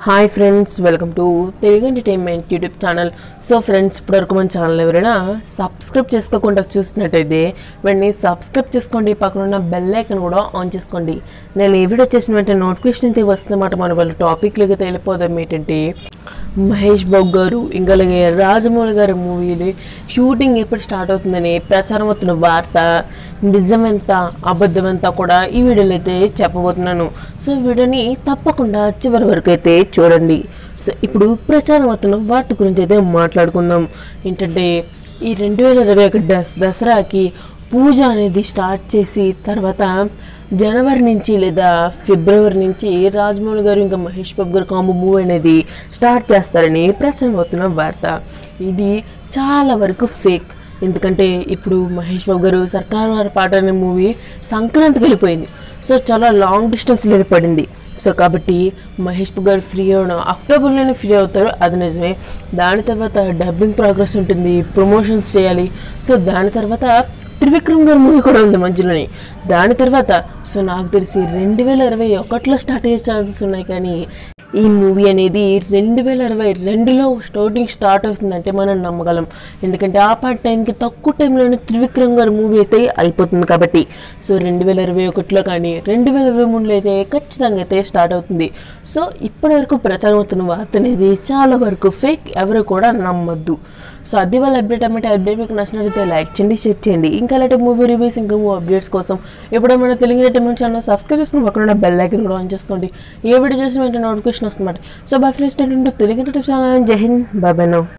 hi friends welcome to Telugu entertainment YouTube channel so friends ఇప్పటివరకు మన channel ఎవరైనా subscribe చేసుకోకుండా చూసినట్టయితే వెంటనే సబ్స్క్రైబ్ చేసుకోండి పక్కన ఉన్న బెల్ ఐకన్ కూడా ఆన్ చేసుకోండి నేను ఈ వీడియో చేసిన వెంటనే నోటిఫికేషన్ అయితే వస్తుందన్నమాట మన వాళ్ళ టాపిక్లోకి వెళ్ళిపోదాం ఏంటంటే మహేష్ బాబు గారు ఇంకా అలాగే రాజమౌళి గారి మూవీలు షూటింగ్ ఎప్పుడు స్టార్ట్ అవుతుందని ప్రచారం అవుతున్న వార్త నిజమెంత అబద్ధమెంత కూడా ఈ వీడియోలో అయితే చెప్పబోతున్నాను సో వీడియోని తప్పకుండా చివరి వరకు అయితే చూడండి సో ఇప్పుడు ప్రచారం అవుతున్న వార్త గురించి అయితే మాట్లాడుకుందాం ఏంటంటే ఈ రెండు వేల ఇరవై ఒకటి దస్ దసరాకి పూజ అనేది స్టార్ట్ చేసి తర్వాత జనవరి నుంచి లేదా ఫిబ్రవరి నుంచి రాజమౌళి గారు ఇంకా మహేష్ బాబు గారు కాంబో మూవీ అనేది స్టార్ట్ చేస్తారని ప్రచారం అవుతున్న వార్త ఇది చాలా వరకు ఫేక్ ఎందుకంటే ఇప్పుడు మహేష్ బాబు గారు సర్కారు వారి పాట అనే మూవీ సంక్రాంతికి వెళ్ళిపోయింది సో చాలా లాంగ్ డిస్టెన్స్ పడింది సో కాబట్టి మహేష్ బాబు గారు ఫ్రీ అవడం అక్టోబర్లోనే ఫ్రీ అవుతారు అది నిజమే దాని తర్వాత డబ్బింగ్ ప్రోగ్రెస్ ఉంటుంది ప్రమోషన్స్ చేయాలి సో దాని తర్వాత త్రివిక్రమ్ గారి మూవీ కూడా ఉంది మధ్యలోనే దాని తర్వాత సో నాకు తెలిసి రెండు వేల ఇరవై ఒకటిలో స్టార్ట్ అయ్యే ఛాన్సెస్ ఉన్నాయి కానీ ఈ మూవీ అనేది రెండు వేల ఇరవై రెండులో షూటింగ్ స్టార్ట్ అవుతుందంటే మనం నమ్మగలం ఎందుకంటే ఆ పాట టైంకి తక్కువ టైంలోనే త్రివిక్రమ్ గారి మూవీ అయితే అయిపోతుంది కాబట్టి సో రెండు వేల ఇరవై ఒకటిలో కానీ రెండు వేల ఇరవై మూడులో అయితే ఖచ్చితంగా అయితే స్టార్ట్ అవుతుంది సో ఇప్పటి వరకు ప్రచారం అవుతున్న వార్త అనేది చాలా వరకు ఫేక్ ఎవరు కూడా నమ్మద్దు సో అది వాళ్ళ అప్డేట్ అన్నమాట అప్డేట్ మీకు నచ్చినట్లయితే లైక్ చేయండి షేర్ చేయండి ఇంకా అలాంటి మూవీ రివ్యూస్ ఇంకా మూవీ అప్డేట్స్ కోసం ఎప్పుడైనా తెలుగు ఎంటర్టైన్మెంట్ ఛానల్ సబ్స్క్రైబ్ చేసుకుని పక్కన బెల్ ఐకన్ కూడా ఆన్ చేసుకోండి ఏ వీడియో చేసిన వెంటనే నోటిఫికేషన్ వస్తుందన్నమాట so bye friends Telugu entertainment channel జై హింద్ బాయ్ బై నౌ